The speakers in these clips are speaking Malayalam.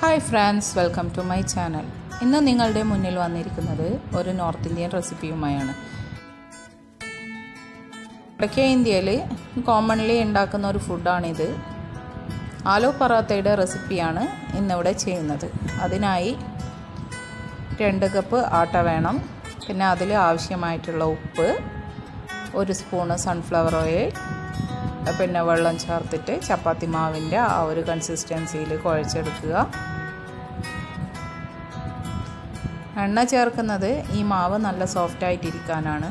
hi friends welcome to my channel ഇന്ന് നിങ്ങളുടെ മുന്നിൽ വന്നിരിക്കുന്നത് ഒരു നോർത്ത് ഇന്ത്യൻ റെസിപ്പിയുമായാണ് വടക്കേ ഇന്ത്യയിൽ കോമൺലി ഉണ്ടാക്കുന്ന ഒരു ഫുഡാണിത് ആലു പറാത്തയുടെ റെസിപ്പിയാണ് ഇന്നിവിടെ ചെയ്യുന്നത് അതിനായി രണ്ട് കപ്പ് ആട്ട വേണം പിന്നെ അതിൽ ആവശ്യമായിട്ടുള്ള ഉപ്പ് ഒരു സ്പൂണ് സൺഫ്ലവർ ഓയിൽ പിന്നെ വെള്ളം ചേർത്തിട്ട് ചപ്പാത്തി മാവിൻ്റെ ആ ഒരു കൺസിസ്റ്റൻസിയിൽ കുഴച്ചെടുക്കുക എണ്ണ ചേർക്കുന്നത് ഈ മാവ് നല്ല സോഫ്റ്റ് ആയിട്ടിരിക്കാനാണ്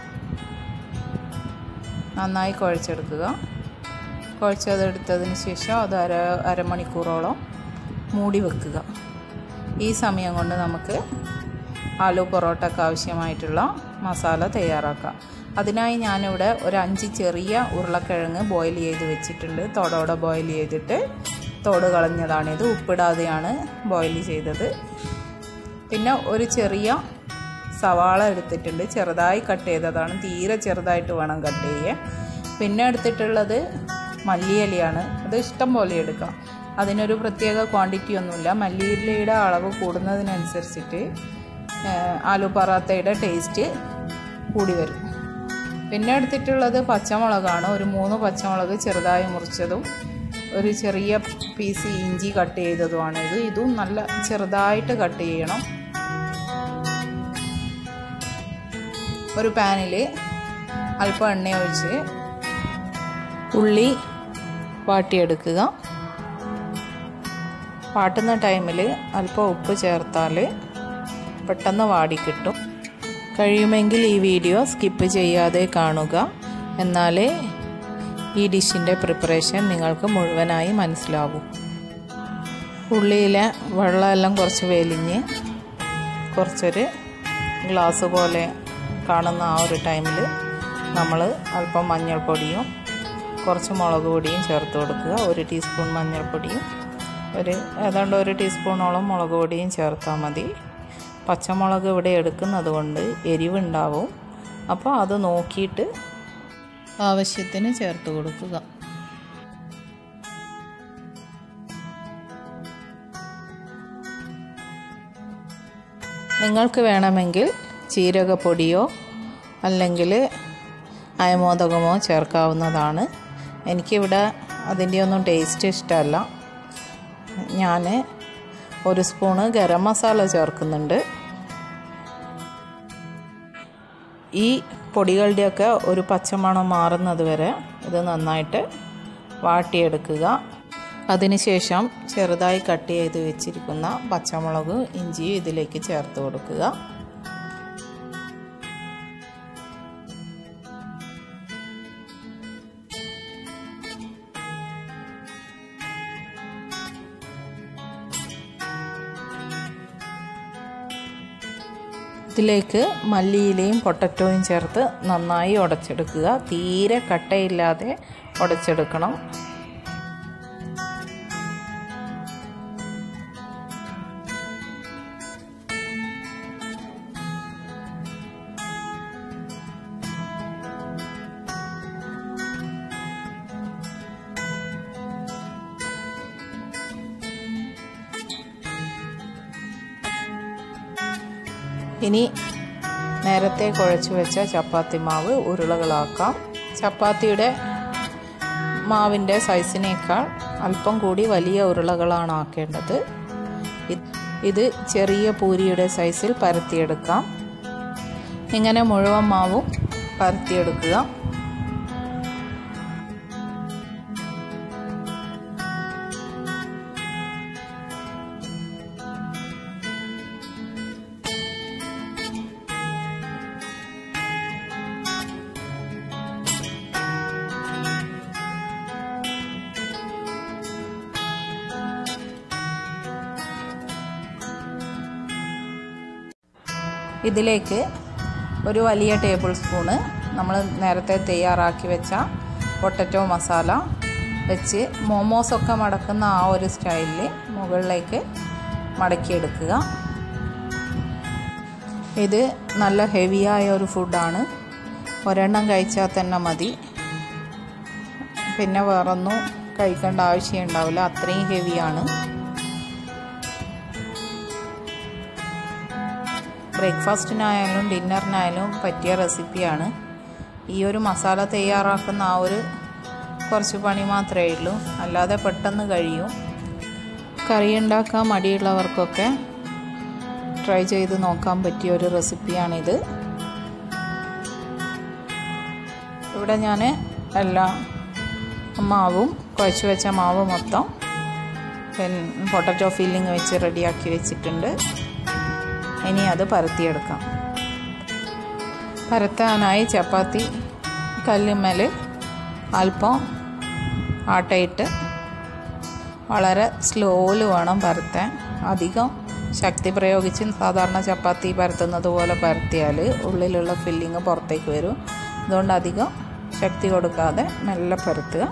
നന്നായി കുഴച്ചെടുക്കുക കുഴച്ചതെടുത്തതിന് ശേഷം അത് അര അരമണിക്കൂറോളം മൂടി വെക്കുക ഈ സമയം കൊണ്ട് നമുക്ക് ആലു പൊറോട്ടയ്ക്ക് ആവശ്യമായിട്ടുള്ള മസാല തയ്യാറാക്കാം അതിനായി ഞാനിവിടെ ഒരു അഞ്ച് ചെറിയ ഉരുളക്കിഴങ്ങ് ബോയിൽ ചെയ്ത് വെച്ചിട്ടുണ്ട് തോടോടെ ബോയിൽ ചെയ്തിട്ട് തോട് കളഞ്ഞതാണിത് ഉപ്പിടാതെയാണ് ബോയിൽ ചെയ്തത് പിന്നെ ഒരു ചെറിയ സവാള എടുത്തിട്ടുണ്ട് ചെറുതായി കട്ട് ചെയ്തതാണ് തീരെ ചെറുതായിട്ട് വേണം കട്ട് ചെയ്യാൻ പിന്നെ എടുത്തിട്ടുള്ളത് മല്ലിയിലയാണ് അത് ഇഷ്ടം പോലെ എടുക്കാം അതിനൊരു പ്രത്യേക ക്വാണ്ടിറ്റി ഒന്നുമില്ല മല്ലിയിലയുടെ അളവ് കൂടുന്നതിനനുസരിച്ചിട്ട് ആലു പറാത്തയുടെ ടേസ്റ്റ് കൂടി വരും പിന്നെ എടുത്തിട്ടുള്ളത് പച്ചമുളകാണ് ഒരു മൂന്ന് പച്ചമുളക് ചെറുതായി മുറിച്ചതും ഒരു ചെറിയ പീസ് ഇഞ്ചി കട്ട് ചെയ്തതുമാണ് ഇത് ഇതും നല്ല ചെറുതായിട്ട് കട്ട് ചെയ്യണം ഒരു പാനിൽ അല്പം എണ്ണ ഒഴിച്ച് ഉള്ളി വാട്ടിയെടുക്കുക വാട്ടുന്ന ടൈമിൽ അല്പം ഉപ്പ് ചേർത്താൽ പെട്ടെന്ന് വാടിക്കിട്ടും കഴിയുമെങ്കിൽ ഈ വീഡിയോ സ്കിപ്പ് ചെയ്യാതെ കാണുക എന്നാലേ ഈ ഡിഷിൻ്റെ പ്രിപ്പറേഷൻ നിങ്ങൾക്ക് മുഴുവനായി മനസ്സിലാവും ഉള്ളിയിലെ വെള്ളമെല്ലാം കുറച്ച് വെലിഞ്ഞ് കുറച്ചൊരു ഗ്ലാസ് പോലെ കാണുന്ന ആ ഒരു ടൈമിൽ നമ്മൾ അല്പം മഞ്ഞൾപ്പൊടിയും കുറച്ച് മുളക് പൊടിയും ചേർത്ത് കൊടുക്കുക ഒരു ടീസ്പൂൺ മഞ്ഞൾപ്പൊടിയും ഒരു ഏതാണ്ട് ഒരു ടീസ്പൂണോളം മുളക് പൊടിയും ചേർത്താൽ മതി പച്ചമുളക് ഇവിടെ എടുക്കുന്നത് കൊണ്ട് എരിവുണ്ടാവും അപ്പോൾ അത് നോക്കിയിട്ട് ആവശ്യത്തിന് ചേർത്ത് കൊടുക്കുക നിങ്ങൾക്ക് വേണമെങ്കിൽ ജീരകപ്പൊടിയോ അല്ലെങ്കിൽ അയമോദകമോ ചേർക്കാവുന്നതാണ് എനിക്കിവിടെ അതിൻ്റെ ഒന്നും ടേസ്റ്റ് ഇഷ്ടമല്ല ഞാൻ ഒരു സ്പൂണ് ഗരം മസാല ചേർക്കുന്നുണ്ട് ഈ പൊടികളുടെയൊക്കെ ഒരു പച്ചമണം മാറുന്നത് വരെ ഇത് നന്നായിട്ട് വാട്ടിയെടുക്കുക അതിനുശേഷം ചെറുതായി കട്ട് ചെയ്ത് വെച്ചിരിക്കുന്ന പച്ചമുളക് ഇഞ്ചിയും ഇതിലേക്ക് ചേർത്ത് കൊടുക്കുക ഇതിലേക്ക് മല്ലിയിലയും പൊട്ടറ്റോയും ചേർത്ത് നന്നായി ഉടച്ചെടുക്കുക തീരെ കട്ടയില്ലാതെ ഉടച്ചെടുക്കണം ഇനി നേരത്തെ കുഴച്ച് വെച്ച ചപ്പാത്തി മാവ് ഉരുളകളാക്കാം ചപ്പാത്തിയുടെ മാവിൻ്റെ സൈസിനേക്കാൾ അല്പം കൂടി വലിയ ഉരുളകളാണ് ആക്കേണ്ടത് ഇത് ചെറിയ പൂരിയുടെ സൈസിൽ പരത്തിയെടുക്കാം ഇങ്ങനെ മുഴുവൻ മാവും പരത്തിയെടുക്കുക ഇതിലേക്ക് ഒരു വലിയ ടേബിൾ സ്പൂണ് നമ്മൾ നേരത്തെ തയ്യാറാക്കി വെച്ച പൊട്ടറ്റോ മസാല വെച്ച് മോമോസൊക്കെ മടക്കുന്ന ആ ഒരു സ്റ്റൈലിൽ മുകളിലേക്ക് മടക്കിയെടുക്കുക ഇത് നല്ല ഹെവിയായ ഒരു ഫുഡാണ് ഒരെണ്ണം കഴിച്ചാൽ തന്നെ മതി പിന്നെ വേറൊന്നും കഴിക്കേണ്ട ആവശ്യം ഉണ്ടാവില്ല അത്രയും ഹെവിയാണ് ബ്രേക്ക്ഫാസ്റ്റിനായാലും ഡിന്നറിനായാലും പറ്റിയ റെസിപ്പിയാണ് ഈ ഒരു മസാല തയ്യാറാക്കുന്ന ആ ഒരു കുറച്ച് പണി മാത്രമേ ഉള്ളൂ അല്ലാതെ പെട്ടെന്ന് കഴിയും കറി ഉണ്ടാക്കാൻ മടിയുള്ളവർക്കൊക്കെ ട്രൈ ചെയ്ത് നോക്കാൻ പറ്റിയ ഒരു റെസിപ്പിയാണിത് ഇവിടെ ഞാൻ എല്ലാ മാവും കുഴച്ച് വെച്ച മാവ് മൊത്തം പൊട്ടറ്റോ ഫില്ലിങ് വെച്ച് റെഡിയാക്കി വെച്ചിട്ടുണ്ട് ഇനി അത് പരത്തിയെടുക്കാം പരത്താനായി ചപ്പാത്തി കല്ലുമ്മൽ അല്പം ആട്ടയിട്ട് വളരെ സ്ലോയിൽ വേണം പരത്താൻ അധികം ശക്തി പ്രയോഗിച്ച് സാധാരണ ചപ്പാത്തി പരത്തുന്നത് പോലെ പരത്തിയാൽ ഉള്ളിലുള്ള ഫില്ലിങ് പുറത്തേക്ക് വരും അതുകൊണ്ട് അധികം ശക്തി കൊടുക്കാതെ മെല്ലെ പരത്തുക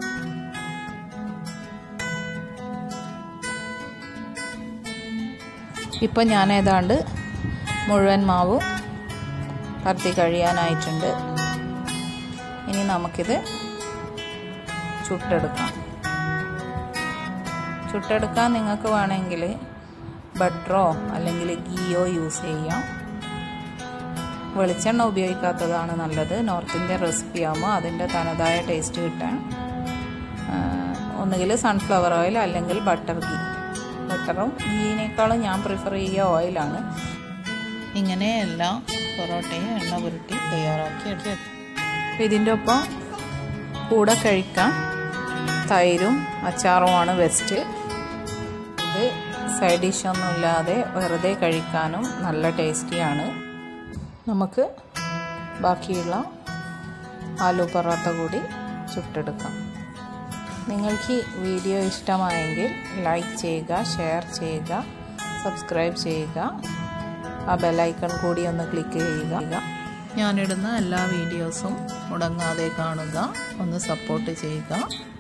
ഇപ്പം ഞാൻ ഏതാണ്ട് മുഴുവൻ മാവ് പരത്തി കഴിയാനായിട്ടുണ്ട് ഇനി നമുക്കിത് ചുട്ടെടുക്കാം ചുട്ടെടുക്കാൻ നിങ്ങൾക്ക് വേണമെങ്കിൽ ബട്ടറോ അല്ലെങ്കിൽ ഗീയോ യൂസ് ചെയ്യാം വെളിച്ചെണ്ണ ഉപയോഗിക്കാത്തതാണ് നല്ലത് നോർത്ത് ഇന്ത്യൻ റെസിപ്പി ആകുമ്പോൾ അതിൻ്റെ തനതായ ടേസ്റ്റ് കിട്ടാൻ ഒന്നുകിൽ സൺഫ്ലവർ ഓയിൽ അല്ലെങ്കിൽ ബട്ടർ ഗീ ബട്ടറും ഗീനേക്കാളും ഞാൻ പ്രിഫർ ചെയ്യുക ഓയിലാണ് ഇങ്ങനെ എല്ലാം പൊറോട്ടയും എണ്ണ പുരട്ടി തയ്യാറാക്കി എടുത്ത് ഇതിൻ്റെ ഒപ്പം കൂടെ കഴിക്കാൻ തൈരും അച്ചാറുമാണ് ബെസ്റ്റ് ഇത് സൈഡ് ഡിഷൊന്നുമില്ലാതെ വെറുതെ കഴിക്കാനും നല്ല ടേസ്റ്റിയാണ് നമുക്ക് ബാക്കിയുള്ള ആലു പൊറോട്ട കൂടി ചുട്ടെടുക്കാം നിങ്ങൾക്ക് വീഡിയോ ഇഷ്ടമായെങ്കിൽ ലൈക്ക് ചെയ്യുക ഷെയർ ചെയ്യുക സബ്സ്ക്രൈബ് ചെയ്യുക ആ ബെല്ലൈക്കൺ കൂടി ഒന്ന് ക്ലിക്ക് ചെയ്യുക ഞാനിടുന്ന എല്ലാ വീഡിയോസും മുടങ്ങാതെ കാണുക ഒന്ന് സപ്പോർട്ട് ചെയ്യുക